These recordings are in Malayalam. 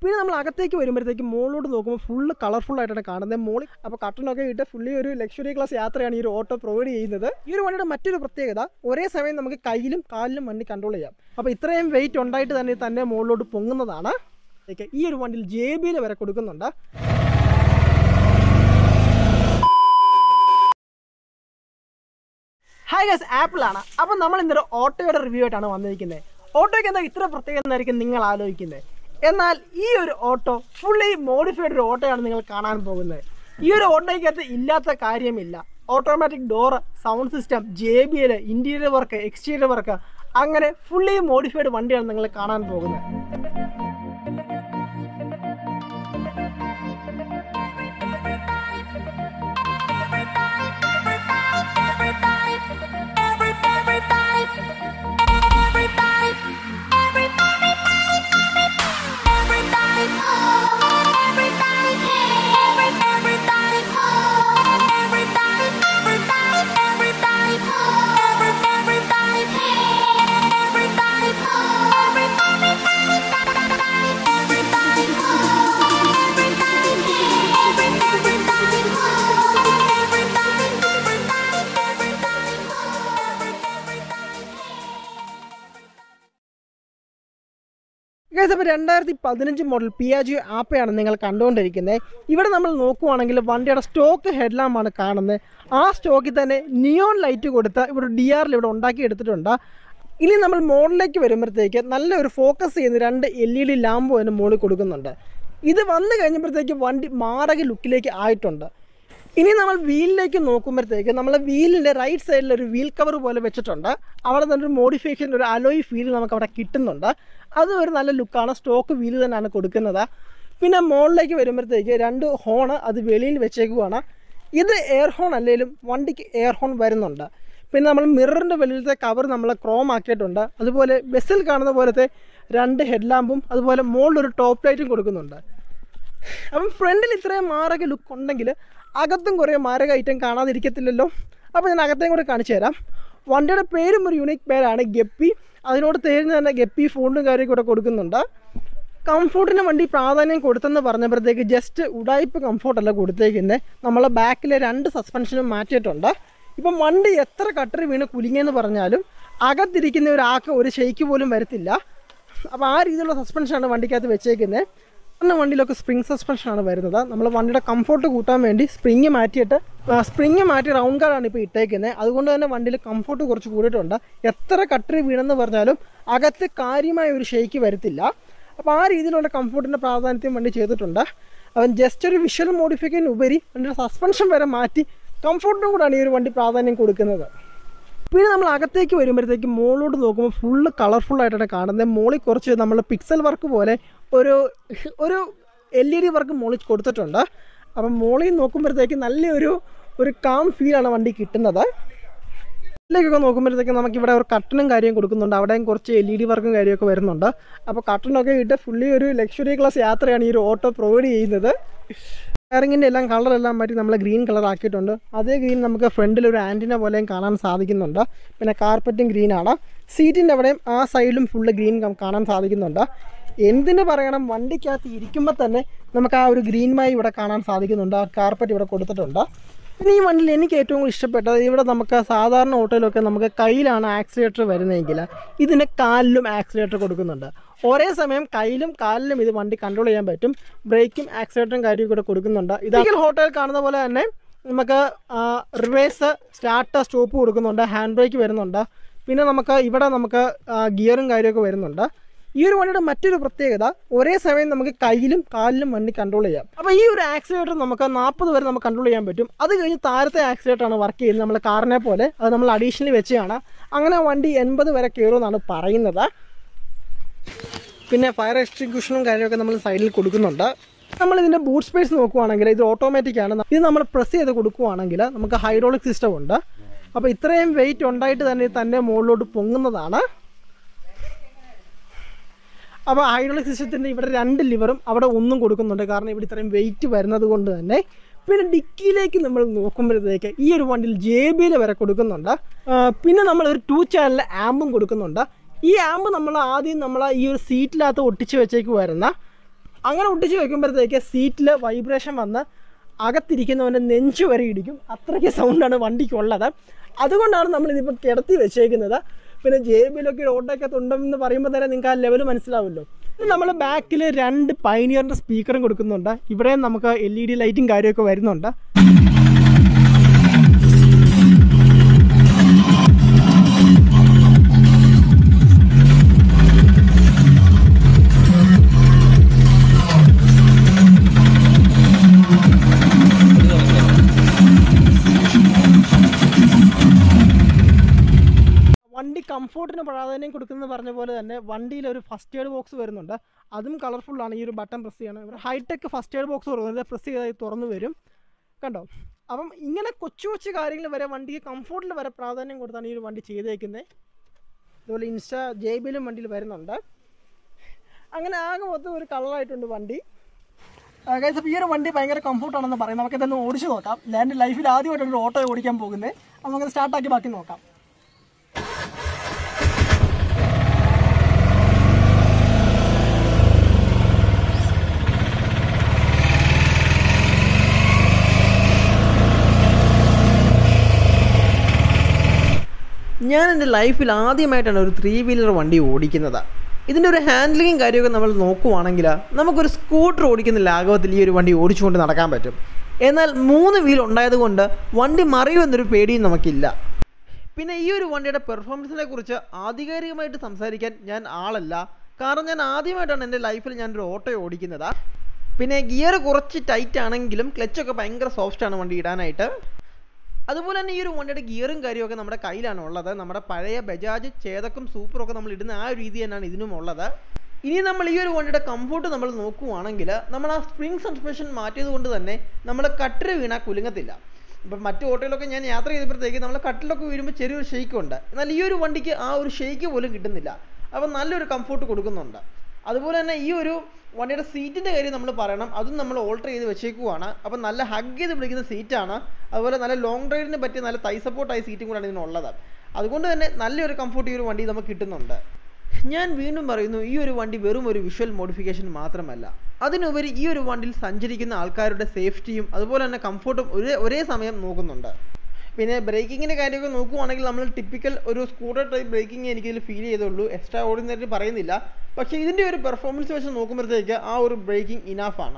പിന്നെ നമ്മൾ അകത്തേക്ക് വരുമ്പോഴത്തേക്ക് മുകളിലോട്ട് നോക്കുമ്പോൾ ഫുള്ള് കളർഫുൾ ആയിട്ടാണ് കാണുന്നത് മോളിൽ അപ്പോൾ കട്ടനൊക്കെ ഇട്ട് ഫുള്ളി ഒരു ലക്ഷറി ക്ലാസ് യാത്രയാണ് ഈ ഒരു ഓട്ടോ പ്രൊവൈഡ് ചെയ്യുന്നത് ഈ ഒരു വണ്ടിയുടെ മറ്റൊരു പ്രത്യേകത ഒരേ സമയം നമുക്ക് കയ്യിലും കാലിലും വണ്ടി കൺട്രോൾ ചെയ്യാം അപ്പോൾ ഇത്രയും വെയിറ്റ് ഉണ്ടായിട്ട് തന്നെ തന്നെ മുകളിലോട്ട് പൊങ്ങുന്നതാണ് ഇതൊക്കെ ഈ ഒരു വണ്ടിയിൽ ജെ ബിയിൽ വരെ കൊടുക്കുന്നുണ്ട് ഹായ് ഗസ് ആപ്പിളാണ് അപ്പം നമ്മൾ ഇന്നൊരു ഓട്ടോയുടെ റിവ്യൂ ആയിട്ടാണ് വന്നിരിക്കുന്നത് ഓട്ടോയ്ക്ക് എന്താ ഇത്ര പ്രത്യേകത എന്നായിരിക്കും നിങ്ങൾ ആലോചിക്കുന്നത് എന്നാൽ ഈ ഒരു ഓട്ടോ ഫുള്ളി മോഡിഫൈഡ് ഒരു ഓട്ടോയാണ് നിങ്ങൾ കാണാൻ പോകുന്നത് ഈ ഒരു ഓട്ടോയ്ക്കകത്ത് ഇല്ലാത്ത കാര്യമില്ല automatic door sound system J B L interior work exterior work അങ്ങനെ ഫുള്ളി മോഡിഫൈഡ് വണ്ടിയാണ് നിങ്ങൾ കാണാൻ പോകുന്നത് ഗൈസ് അപ്പോൾ രണ്ടായിരത്തി പതിനഞ്ച് മോഡൽ പിയാജിയോ ആപ്പയാണ് നിങ്ങൾ കണ്ടുകൊണ്ടിരിക്കുന്നത് ഇവിടെ നമ്മൾ നോക്കുവാണെങ്കിൽ വണ്ടിയുടെ സ്റ്റോക്ക് ഹെഡ്ലാമ്പാണ് കാണുന്നത് ആ സ്റ്റോക്കിൽ തന്നെ നിയോൺ ലൈറ്റ് കൊടുത്ത് ഇവിടെ ഡി ആറിൽ ഇവിടെ ഉണ്ടാക്കി എടുത്തിട്ടുണ്ട് ഇനി നമ്മൾ മോഡലിലേക്ക് വരുമ്പോഴത്തേക്ക് നല്ലൊരു ഫോക്കസ് ചെയ്യുന്ന രണ്ട് എൽ ഇ ഡി ലാമ്പും അതിന് മുകളിൽ കൊടുക്കുന്നുണ്ട് ഇത് വന്നു കഴിഞ്ഞപ്പോഴത്തേക്ക് വണ്ടി മാരക ലുക്കിലേക്ക് ആയിട്ടുണ്ട് ഇനി നമ്മൾ വീലിലേക്ക് നോക്കുമ്പോഴത്തേക്ക് നമ്മൾ വീലിൻ്റെ റൈറ്റ് സൈഡിൽ ഒരു വീൽ കവർ പോലെ വെച്ചിട്ടുണ്ട് അവിടെ തന്നെ ഒരു മോഡിഫിക്കേഷൻ ഒരു അലോയ് ഫീൽ നമുക്ക് അവിടെ കിട്ടുന്നുണ്ട് അത് ഒരു നല്ല ലുക്കാണ് സ്റ്റോക്ക് വീല് തന്നെയാണ് കൊടുക്കുന്നത് പിന്നെ മുകളിലേക്ക് വരുമ്പോഴത്തേക്ക് രണ്ട് ഹോണ് അത് വെളിയിൽ വെച്ചേക്കുവാണ് ഇത് എയർ ഹോൺ അല്ലെങ്കിലും വണ്ടിക്ക് എയർ ഹോൺ വരുന്നുണ്ട് പിന്നെ നമ്മൾ മിററിൻ്റെ വെളിയിലത്തെ കവർ നമ്മൾ ക്രോം ആക്കിയിട്ടുണ്ട് അതുപോലെ ബസ്സിൽ കാണുന്ന പോലത്തെ രണ്ട് ഹെഡ് ലാമ്പും അതുപോലെ മുകളിലൊരു ടോപ്പ് ലൈറ്റും കൊടുക്കുന്നുണ്ട് അപ്പം ഫ്രണ്ടിൽ ഇത്രയും മാരക ലുക്ക് ഉണ്ടെങ്കിൽ അകത്തും കുറേ മാരക ഐറ്റം കാണാതിരിക്കത്തില്ലല്ലോ അപ്പോൾ ഞാൻ അകത്തേയും കൂടെ കാണിച്ചു തരാം വണ്ടിയുടെ പേരും ഒരു യുണീക്ക് പേരാണ് ഗപ്പി അതിനോട് തേരുന്ന തന്നെ ഗപ്പി ഫോണ്ടും കാര്യം കൂടെ കൊടുക്കുന്നുണ്ട് കംഫോർട്ടിന് വണ്ടി പ്രാധാന്യം കൊടുത്തെന്ന് പറഞ്ഞപ്പോഴത്തേക്ക് ജസ്റ്റ് ഉടായ്പ കംഫോർട്ടല്ല കൊടുത്തേക്കുന്നത് നമ്മളെ ബാക്കിലെ രണ്ട് സസ്പെൻഷനും മാറ്റിയിട്ടുണ്ട് ഇപ്പം വണ്ടി എത്ര കട്ടറി വീണ് കുലുങ്ങിയെന്ന് പറഞ്ഞാലും അകത്തിരിക്കുന്ന ഒരാൾക്ക് ഒരു ഷെയ്ക്ക് പോലും വരത്തില്ല അപ്പോൾ ആ രീതിയിലുള്ള സസ്പെൻഷനാണ് വണ്ടിക്കകത്ത് വെച്ചേക്കുന്നത് പറഞ്ഞ വണ്ടിയിലൊക്കെ സ്പ്രിംഗ് സസ്പെൻഷനാണ് വരുന്നത് നമ്മൾ വണ്ടിയുടെ കംഫോർട്ട് കൂട്ടാൻ വേണ്ടി സ്പ്രിങ് മാറ്റിയിട്ട് സ്പ്രിങ് മാറ്റി റൗണ്ട് കാർഡാണ് ഇപ്പോൾ ഇട്ടേക്കുന്നത് അതുകൊണ്ട് തന്നെ വണ്ടിയിൽ കംഫോർട്ട് കുറച്ച് കൂടിയിട്ടുണ്ട് എത്ര കട്ടറി വീണെന്ന് പറഞ്ഞാലും അകത്ത് കാര്യമായ ഒരു ഷെയ്ക്ക് വരത്തില്ല അപ്പോൾ ആ രീതിയിലുള്ള കംഫോർട്ടിൻ്റെ പ്രാധാന്യത്യം വണ്ടി ചെയ്തിട്ടുണ്ട് അവൻ ജസ്റ്റ് ഒരു വിഷ്വൽ മോഡിഫിക്കേഷൻ ഉപരി വണ്ടിയുടെ സസ്പെൻഷൻ വരെ മാറ്റി കംഫോർട്ടിനും കൂടാണ് ഈ ഒരു വണ്ടി പ്രാധാന്യം കൊടുക്കുന്നത് പിന്നെ നമ്മൾ അകത്തേക്ക് വരുമ്പോഴത്തേക്ക് മുകളിലോട്ട് നോക്കുമ്പോൾ ഫുള്ള് കളർഫുൾ ആയിട്ടാണ് കാണുന്നത് മുകളിൽ കുറച്ച് നമ്മൾ പിക്സൽ വർക്ക് പോലെ ഒരു ഒരു എൽ ഇ ഡി വർക്ക് മുകളിൽ കൊടുത്തിട്ടുണ്ട് അപ്പം മുകളിൽ നോക്കുമ്പോഴത്തേക്ക് നല്ലൊരു ഒരു കാം ഫീലാണ് വണ്ടി കിട്ടുന്നത് ഇതിലേക്കൊക്കെ നോക്കുമ്പോഴത്തേക്ക് നമുക്കിവിടെ ഒരു കട്ടനും കാര്യം കൊടുക്കുന്നുണ്ട് അവിടെയും കുറച്ച് എൽ ഇ ഡി വർക്കും കാര്യമൊക്കെ വരുന്നുണ്ട് അപ്പോൾ കട്ടനൊക്കെ ഇട്ട് ഫുള്ളി ഒരു ലക്ഷറി ക്ലാസ് യാത്രയാണ് ഈ ഒരു ഓട്ടോ പ്രൊവൈഡ് ചെയ്യുന്നത് സ്റ്റിയറിങ്ങിൻ്റെ എല്ലാം കളറെല്ലാം മാറ്റി നമ്മൾ ഗ്രീൻ കളർ ആക്കിയിട്ടുണ്ട് അതേ ഗ്രീൻ നമുക്ക് ഫ്രണ്ടിൽ ഒരു ആൻറ്റിന പോലെയും കാണാൻ സാധിക്കുന്നുണ്ട് പിന്നെ കാർപ്പറ്റും ഗ്രീനാണ് സീറ്റിൻ്റെ അവിടെയും ആ സൈഡിലും ഫുള്ള് ഗ്രീൻ കാണാൻ സാധിക്കുന്നുണ്ട് എന്തിന് പറയണം വണ്ടിക്കകത്ത് ഇരിക്കുമ്പോൾ തന്നെ നമുക്ക് ആ ഒരു ഗ്രീൻമായി ഇവിടെ കാണാൻ സാധിക്കുന്നുണ്ട് ആ കാർപ്പറ്റ് ഇവിടെ കൊടുത്തിട്ടുണ്ട് പിന്നെ ഈ വണ്ടിയിൽ എനിക്ക് ഏറ്റവും കൂടുതൽ ഇഷ്ടപ്പെട്ടത് ഇവിടെ നമുക്ക് സാധാരണ ഓട്ടോയിലൊക്കെ നമുക്ക് കയ്യിലാണ് ആക്സിലേറ്റർ വരുന്നതെങ്കിൽ ഇതിന് കാലിലും ആക്സിലേറ്റർ കൊടുക്കുന്നുണ്ട് ഒരേ സമയം കയ്യിലും കാലിലും ഇത് വണ്ടി കൺട്രോൾ ചെയ്യാൻ പറ്റും ബ്രേക്കും ആക്സിലേറ്ററും കാര്യവും കൂടെ കൊടുക്കുന്നുണ്ട് ഇതൊക്കെ ഹോട്ടലിൽ കാണുന്ന പോലെ തന്നെ നമുക്ക് റിവേഴ്സ് സ്റ്റാർട്ട് സ്റ്റോപ്പ് കൊടുക്കുന്നുണ്ട് ഹാൻഡ് ബ്രേക്ക് വരുന്നുണ്ട് പിന്നെ നമുക്ക് ഇവിടെ നമുക്ക് ഗിയറും കാര്യമൊക്കെ വരുന്നുണ്ട് ഈ ഒരു വണ്ടിയുടെ മറ്റൊരു പ്രത്യേകത ഒരേ സമയം നമുക്ക് കയ്യിലും കാലിലും വണ്ടി കൺട്രോൾ ചെയ്യാം അപ്പോൾ ഈ ഒരു ആക്സിലേറ്റർ നമുക്ക് നാൽപ്പത് വരെ നമുക്ക് കൺട്രോൾ ചെയ്യാൻ പറ്റും അത് കഴിഞ്ഞ് താഴത്തെ ആക്സിലേറ്റർ ആണ് വർക്ക് ചെയ്യുന്നത് നമ്മൾ കാറിനെ പോലെ അത് നമ്മൾ അഡീഷണലി വെച്ചാണ് അങ്ങനെ വണ്ടി എൺപത് വരെ കയറുമെന്നാണ് പറയുന്നത് പിന്നെ ഫയർ എക്സ്റ്റിങ്ക്യൂഷനും കാര്യമൊക്കെ നമ്മൾ സൈഡിൽ കൊടുക്കുന്നുണ്ട് നമ്മൾ ഇതിൻ്റെ ബൂട്ട് സ്പേസ് നോക്കുവാണെങ്കിൽ ഇത് ഓട്ടോമാറ്റിക് ആണ് ഇത് നമ്മൾ പ്രസ് ചെയ്ത് കൊടുക്കുവാണെങ്കിൽ നമുക്ക് ഹൈഡ്രോളിക് സിസ്റ്റം ഉണ്ട് അപ്പോൾ ഇത്രയും വെയിറ്റ് ഉണ്ടായിട്ട് തന്നെ ഇത് തന്നെ മുകളിലോട്ട് പൊങ്ങുന്നതാണ് അപ്പോൾ ഹൈഡ്രോളിക് സിസ്റ്റത്തിൻ്റെ ഇവിടെ രണ്ട് ലിവറും അവിടെ ഒന്നും കൊടുക്കുന്നുണ്ട് കാരണം ഇവിടെ ഇത്രയും വെയിറ്റ് വരുന്നത് കൊണ്ട് തന്നെ പിന്നെ ഡിക്കിയിലേക്ക് നമ്മൾ നോക്കുമ്പോഴത്തേക്ക് ഈ ഒരു വണ്ടിയിൽ ജെ ബിയിൽ വരെ കൊടുക്കുന്നുണ്ട് ആ, പിന്നെ നമ്മൾ ഒരു ടു ചാനൽ ആമ്പും കൊടുക്കുന്നുണ്ട് ഈ ആമ്പ് നമ്മൾ ആദ്യം നമ്മൾ ഈ ഒരു സീറ്റിനകത്ത് ഒട്ടിച്ച് വെച്ചേക്ക് വരുന്ന അങ്ങനെ ഒട്ടിച്ച് വെക്കുമ്പോഴത്തേക്ക് സീറ്റിൽ വൈബ്രേഷൻ വന്ന് അകത്തിരിക്കുന്നവൻ്റെ നെഞ്ചു വരെ ഇടിക്കും അത്രയ്ക്ക് സൗണ്ടാണ് വണ്ടിക്കുള്ളത് അതുകൊണ്ടാണ് നമ്മളിതിപ്പോൾ കിടത്തി വെച്ചേക്കുന്നത് പിന്നെ ജെ ബിയിലൊക്കെ ഓട്ടൊക്കെ ഉണ്ടെന്ന് പറയുമ്പോൾ തന്നെ നിങ്ങൾക്ക് ആ ലെവൽ മനസ്സിലാവുമല്ലോ നമ്മൾ ബാക്കിൽ രണ്ട് പൈനിയറിൻ്റെ സ്പീക്കറും കൊടുക്കുന്നുണ്ട് ഇവിടെയും നമുക്ക് എൽ ഇ ഡി ലൈറ്റും കാര്യമൊക്കെ വരുന്നുണ്ട് വണ്ടി കംഫോർട്ടിന് പ്രാധാന്യം കൊടുക്കുന്നത് പറഞ്ഞ പോലെ തന്നെ വണ്ടിയിൽ ഒരു ഫസ്റ്റ് എയ്ഡ് ബോക്സ് വരുന്നുണ്ട് അതും കളർഫുള്ളാണ് ഈ ഒരു ബട്ടൺ പ്രസ് ചെയ്യണം ഇവിടെ ഹൈടെക് ഫസ്റ്റ് എയ്ഡ് ബോക്സ് കൊടുക്കുന്നത് പ്രസ് ചെയ്താൽ തുറന്നു വരും കണ്ടോ അപ്പം ഇങ്ങനെ കൊച്ചു കൊച്ചു കാര്യങ്ങൾ വരെ വണ്ടിക്ക് കംഫോർട്ടിൽ വരെ പ്രാധാന്യം കൊടുത്താണ് ഈ ഒരു വണ്ടി ചെയ്തേക്കുന്നത് അതുപോലെ ഇൻസ്റ്റ ജെ ബിയിലും വണ്ടിയിൽ വരുന്നുണ്ട് അങ്ങനെ ആകെ മൊത്തം ഒരു കളറായിട്ടുണ്ട് വണ്ടി ഗൈസ് അപ്പോൾ ഈ ഒരു വണ്ടി ഭയങ്കര കംഫോർട്ടാണെന്ന് പറയും നമുക്ക് ഇതൊന്ന് ഓടിച്ച് നോക്കാം ഞാൻ എൻ്റെ ലൈഫിൽ ആദ്യമായിട്ടാണ് ഒരു ഓട്ടോ ഓടിക്കാൻ പോകുന്നത് അപ്പോൾ നമുക്ക് സ്റ്റാർട്ടാക്കി ബാക്കി നോക്കാം ഞാൻ എൻ്റെ ലൈഫിൽ ആദ്യമായിട്ടാണ് ഒരു ത്രീ വീലർ വണ്ടി ഓടിക്കുന്നത് ഇതിൻ്റെ ഒരു ഹാൻഡ്ലിങ്ങും കാര്യമൊക്കെ നമ്മൾ നോക്കുവാണെങ്കിൽ നമുക്കൊരു സ്കൂട്ടർ ഓടിക്കുന്ന ലാഘവത്തിൽ ഈ ഒരു വണ്ടി ഓടിച്ചുകൊണ്ട് നടക്കാൻ പറ്റും എന്നാൽ മൂന്ന് വീൽ ഉണ്ടായതുകൊണ്ട് വണ്ടി മറിയുമെന്നൊരു പേടിയും നമുക്കില്ല പിന്നെ ഈ ഒരു വണ്ടിയുടെ പെർഫോമൻസിനെ കുറിച്ച് ആധികാരികമായിട്ട് സംസാരിക്കാൻ ഞാൻ ആളല്ല കാരണം ഞാൻ ആദ്യമായിട്ടാണ് എൻ്റെ ലൈഫിൽ ഞാനൊരു ഓട്ടോ ഓടിക്കുന്നത് പിന്നെ ഗിയർ കുറച്ച് ടൈറ്റ് ആണെങ്കിലും ക്ലച്ചൊക്കെ ഭയങ്കര സോഫ്റ്റാണ് വണ്ടി ഇടാനായിട്ട് അതുപോലെ തന്നെ ഈ ഒരു വണ്ടിയുടെ ഗിയറും കാര്യമൊക്കെ നമ്മുടെ കയ്യിലാണ് ഉള്ളത് നമ്മുടെ പഴയ ബജാജ് ചേതക്കും സൂപ്പറും ഒക്കെ നമ്മൾ ഇടുന്ന ആ ഒരു രീതി തന്നെയാണ് ഇതിനും ഉള്ളത് ഇനി നമ്മൾ ഈ ഒരു വണ്ടിയുടെ കംഫോർട്ട് നമ്മൾ നോക്കുവാണെങ്കിൽ നമ്മൾ ആ സ്പ്രിംഗ് സസ്പെൻഷൻ മാറ്റിയത് കൊണ്ട് തന്നെ നമ്മൾ കട്ടർ വീണാൽ കുലുങ്ങത്തില്ല ഇപ്പം മറ്റു ഓട്ടോയിലൊക്കെ ഞാൻ യാത്ര ചെയ്തപ്പോഴത്തേക്ക് നമ്മൾ കട്ടിലൊക്കെ വീഴുമ്പോൾ ചെറിയൊരു ഷെയ്ക്ക് ഉണ്ട് എന്നാൽ ഈ ഒരു വണ്ടിക്ക് ആ ഒരു ഷെയ്ക്ക് പോലും കിട്ടുന്നില്ല അപ്പം നല്ലൊരു കംഫോർട്ട് കൊടുക്കുന്നുണ്ട് അതുപോലെ തന്നെ ഈ ഒരു വണ്ടിയുടെ സീറ്റിൻ്റെ കാര്യം നമ്മൾ പറയണം അതും നമ്മൾ ഓൾട്ടർ ചെയ്ത് വെച്ചേക്കുവാണ് അപ്പം നല്ല ഹഗ് ചെയ്ത് പിടിക്കുന്ന സീറ്റാണ് അതുപോലെ നല്ല ലോങ് റൈഡിന് പറ്റിയ നല്ല തൈ സപ്പോർട്ടായ സീറ്റും കൂടാണ് ഇതിനുള്ളത് അതുകൊണ്ട് തന്നെ നല്ലൊരു കംഫോർട്ട് ഈ ഒരു വണ്ടി നമുക്ക് കിട്ടുന്നുണ്ട് ഞാൻ വീണ്ടും പറയുന്നു ഈ ഒരു വണ്ടി വെറും ഒരു വിഷ്വൽ മോഡിഫിക്കേഷൻ മാത്രമല്ല അതിനുപരി ഈ ഒരു വണ്ടിയിൽ സഞ്ചരിക്കുന്ന ആൾക്കാരുടെ സേഫ്റ്റിയും അതുപോലെ തന്നെ കംഫോർട്ടും ഒരേ ഒരേ സമയം നോക്കുന്നുണ്ട് പിന്നെ ബ്രേക്കിങ്ങിൻ്റെ കാര്യമൊക്കെ നോക്കുവാണെങ്കിൽ നമ്മൾ ടിപ്പിക്കൽ ഒരു സ്കൂട്ടർ ടൈപ്പ് ബ്രേക്കിംഗ് എനിക്കിതിൽ ഫീൽ ചെയ്തുള്ളൂ എക്സ്ട്രാ ഓർഡിനറി പറയുന്നില്ല പക്ഷേ ഇതിൻ്റെ ഒരു പെർഫോമൻസ് വെച്ച് നോക്കുമ്പോഴത്തേക്ക് ആ ഒരു ബ്രേക്കിംഗ് ഇനാഫ് ആണ്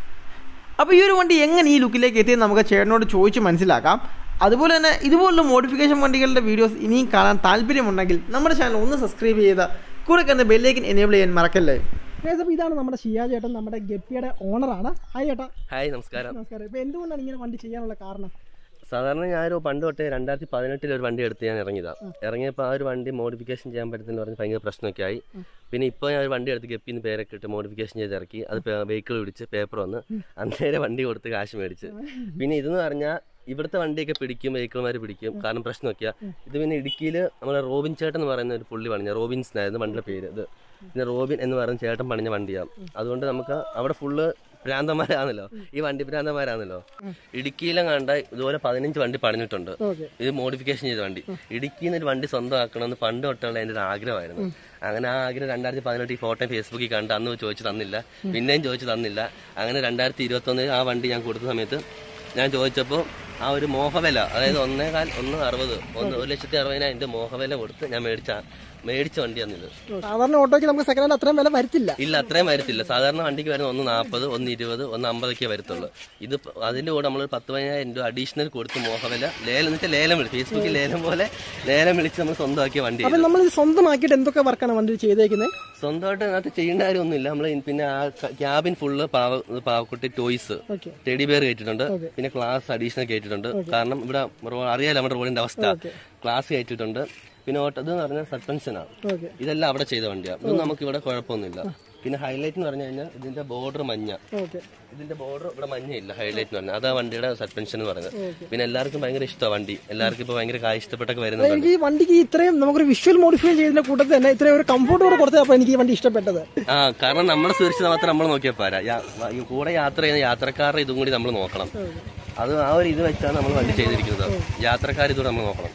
അപ്പോൾ ഈ ഒരു വണ്ടി എങ്ങനെ ഈ ലുക്കിലേക്ക് എത്തിയെന്ന് നമുക്ക് ചേട്ടനോട് ചോദിച്ച് മനസ്സിലാക്കാം അതുപോലെ തന്നെ ഇതുപോലുള്ള മോഡിഫിക്കേഷൻ വണ്ടികളുടെ വീഡിയോസ് ഇനിയും കാണാൻ താല്പര്യമുണ്ടെങ്കിൽ നമ്മുടെ ചാനൽ ഒന്ന് സബ്സ്ക്രൈബ് ചെയ്ത് കൂടെ കണ്ട് ബെല്ലേക്കിൻ എനേബിൾ ചെയ്യാൻ മറക്കല്ലേ അപ്പോൾ ഇതാണ് നമ്മുടെ ഷിയാ ചേട്ടൻ നമ്മുടെ ഗപ്പിയുടെ ഓണറാണ് ഹായ് ചേട്ടാ ഹായ് നമസ്കാരം നമസ്കാരം ഇപ്പോൾ എന്തുകൊണ്ടാണ് ഇങ്ങനെ വണ്ടി ചെയ്യാനുള്ള കാരണം സാധാരണ ഞാനൊരു പണ്ട് തൊട്ടേ രണ്ടായിരത്തി പതിനെട്ടിൽ ഒരു വണ്ടി എടുത്ത് ഞാൻ ഇറങ്ങിയതാണ് ഇറങ്ങിയപ്പോൾ ആ ഒരു വണ്ടി മോഡിഫിക്കേഷൻ ചെയ്യാൻ പറ്റുന്നില്ല പറഞ്ഞ് ഭയങ്കര പ്രശ്നമൊക്കെ ആയി പിന്നെ ഇപ്പോൾ ഞാൻ ഒരു വണ്ടി എടുത്ത് ഗപ്പിന്ന് പേരൊക്കെ ഇട്ട് മോഡിഫിക്കേഷൻ ചെയ്ത് ഇറക്കി അത് വെഹിക്കിൾ പിടിച്ച് പേപ്പർ വന്ന് അന്നേരം വണ്ടി കൊടുത്ത് കാശ് മേടിച്ച് പിന്നെ ഇതെന്ന് പറഞ്ഞാൽ ഇവിടുത്തെ വണ്ടിയൊക്കെ പിടിക്കും വെഹിക്കിൾമാർ പിടിക്കും കാരണം പ്രശ്നമൊക്കെയാ ഇത് പിന്നെ ഇടുക്കിയിൽ നമ്മുടെ റോബിൻ ചേട്ടൻ എന്ന് പറയുന്ന ഒരു പുള്ളി പണിഞ്ഞ റോബിൻസ് എന്നായിരുന്നു വണ്ടിയുടെ പേര് ഇത് പിന്നെ റോബിൻ എന്ന് പറയുന്ന ചേട്ടൻ പണിഞ്ഞ വണ്ടിയാണ് അതുകൊണ്ട് നമുക്ക് അവിടെ ഫുള്ള് ഭ്രാന്തന്മാരാണല്ലോ ഈ വണ്ടി ഭ്രാന്തന്മാരാണല്ലോ ഇടുക്കിയിലും കണ്ട ഇതുപോലെ പതിനഞ്ച് വണ്ടി പണിഞ്ഞിട്ടുണ്ട് ഓക്കെ ഇത് മോഡിഫിക്കേഷൻ ചെയ്ത വണ്ടി ഇടുക്കിയിൽ നിന്ന് ഒരു വണ്ടി സ്വന്തമാക്കണമെന്ന് പണ്ട് തൊട്ടുള്ള എൻ്റെ ഒരു ആഗ്രഹമായിരുന്നു അങ്ങനെ ആ ആഗ്രഹം രണ്ടായിരത്തി പതിനെട്ട് ഈ ഫോട്ടോ ഫേസ്ബുക്കിൽ കണ്ട് അന്ന് ചോദിച്ചു തന്നില്ല പിന്നെയും ചോദിച്ചു തന്നില്ല അങ്ങനെ രണ്ടായിരത്തി ഇരുപത്തൊന്നിൽ ആ വണ്ടി ഞാൻ കൊടുത്ത സമയത്ത് ഞാൻ ചോദിച്ചപ്പോൾ ആ ഒരു മോഹവില അതായത് ഒന്നേകാൽ ഒന്ന് അറുപത് ഒന്ന് ഒരു ലക്ഷത്തി അറുപതിനായിരം മോഹവില കൊടുത്ത് ഞാൻ മേടിച്ച മേടിച്ച വണ്ടിയാണ് ഇത് സാധാരണ ഓട്ടോയ്ക്ക് നമുക്ക് സെക്കൻഡ് ഹാൻഡ് അത്രയും വില വരത്തില്ല ഇല്ല അത്രയും വരത്തില്ല സാധാരണ വണ്ടിക്ക് വരുന്ന ഒന്ന് നാൽപ്പത് ഒന്ന് ഇരുപത് ഒന്ന് അമ്പതൊക്കെ വരത്തുള്ളൂ ഇത് പ- അതിന്റെ കൂടെ നമ്മൾ പത്ത് പതിനായിരം രൂപ അഡീഷണൽ കൊടുത്ത് മോഹവില ലേലം എന്ന് വെച്ചാൽ ലേലം വിളിച്ചു ഫേസ്ബുക്കിൽ ലേലം പോലെ ലേലം വിളിച്ച് നമ്മൾ സ്വന്തമാക്കിയ വണ്ടി അപ്പം നമ്മൾ ഇത് സ്വന്തമാക്കിയിട്ട് എന്തൊക്കെ വർക്കാണ് വണ്ടി ചെയ്തേക്കുന്നത് സ്വന്തമായിട്ട് അതിനകത്ത് ചെയ്യേണ്ട കാര്യമൊന്നുമില്ല നമ്മൾ പിന്നെ ആ ക്യാബിൻ ഫുള്ള് പാവ പാവക്കുട്ടി ടോയ്സ് ഓക്കെ ടെഡി ബെയർ കയറ്റിട്ടുണ്ട് പിന്നെ ക്ലാസ് അഡീഷണൽ കയറ്റിട്ടുണ്ട് കാരണം ഇവിടെ റോ- അറിയാലോ നമ്മുടെ റോഡിന്റെ അവസ്ഥ ക്ലാസ് കയറ്റിയിട്ടുണ്ട് പിന്നെ ഓട്ടോ ഇതെന്ന് പറഞ്ഞാൽ സസ്പെൻഷനാണ് ഓക്കെ ഇതെല്ലാം അവിടെ ചെയ്ത വണ്ടിയാണ് ഇത് നമുക്ക് ഇവിടെ കുഴപ്പമൊന്നുമില്ല പിന്നെ ഹൈലൈറ്റ് എന്ന് പറഞ്ഞു കഴിഞ്ഞാൽ ഇതിന്റെ ബോർഡർ മഞ്ഞ ഓക്കെ ഇതിന്റെ ബോർഡർ ഇവിടെ മഞ്ഞയില്ല ഹൈലൈറ്റ് എന്ന് പറഞ്ഞാൽ അതാ വണ്ടിയുടെ സസ്പെൻഷൻ എന്ന് പറയുന്നത് പിന്നെ എല്ലാവർക്കും ഭയങ്കര ഇഷ്ടമാണ് വണ്ടി എല്ലാവർക്കും ഇപ്പൊ ഭയങ്കര കാ ഇഷ്ടപ്പെട്ടൊക്കെ വരുന്നുണ്ട് എനിക്ക് ഈ വണ്ടിക്ക് ഇത്രയും നമുക്കൊരു വിഷ്വൽ മോഡിഫൈ ചെയ്തതിന്റെ കൂട്ടത്തിൽ തന്നെ ഇത്രയും ഒരു കംഫോർട്ട് കൂടെ കൊടുത്തപ്പോൾ എനിക്ക് ഈ വണ്ടി ഇഷ്ടപ്പെട്ടത് ആ കാരണം നമ്മുടെ സുരക്ഷിത മാത്രം നമ്മൾ നോക്കിയാൽ പോരാ യാ- ഈ കൂടെ യാത്ര ചെയ്യുന്ന യാത്രക്കാരുടെ ഇതും കൂടി നമ്മൾ നോക്കണം അത് ആ ഒരു ഇത് വെച്ചാണ് നമ്മൾ വണ്ടി ചെയ്തിരിക്കുന്നത് യാത്രക്കാർ ഇതുകൂടെ നമ്മൾ നോക്കണം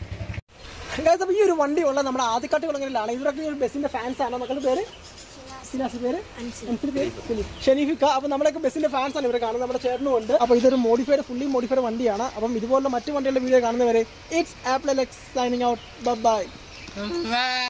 Guys, അപ്പൊ ഈ ഒരു വണ്ടി ഉള്ള നമ്മുടെ ആദ്യക്കാട്ട് കുളങ്ങളിലാണ് ഇവരൊക്കെ ഈ ഒരു ബസ്സിന്റെ ഫാൻസ് ആണ് മക്കളുടെ പേര് അൻസിനാസ് പേര് അൻസിന്റെ പേര് ഫിലിപ്പ്. ഷെനീഫിക്ക അപ്പൊ നമ്മളൊക്കെ ബസ്സിന്റെ ഫാൻസ് ആണ് ഇവരെ കാണുന്നത് നമ്മുടെ ചേട്ടനും ഉണ്ട് അപ്പൊ ഇതൊരു മോഡിഫൈഡ് ഫുള്ളി മോഡിഫൈഡ് വണ്ടിയാണ് അപ്പം ഇതുപോലുള്ള മറ്റു വണ്ടികളുടെ വീഡിയോ കാണുന്നവരെ it's Apple X signing out by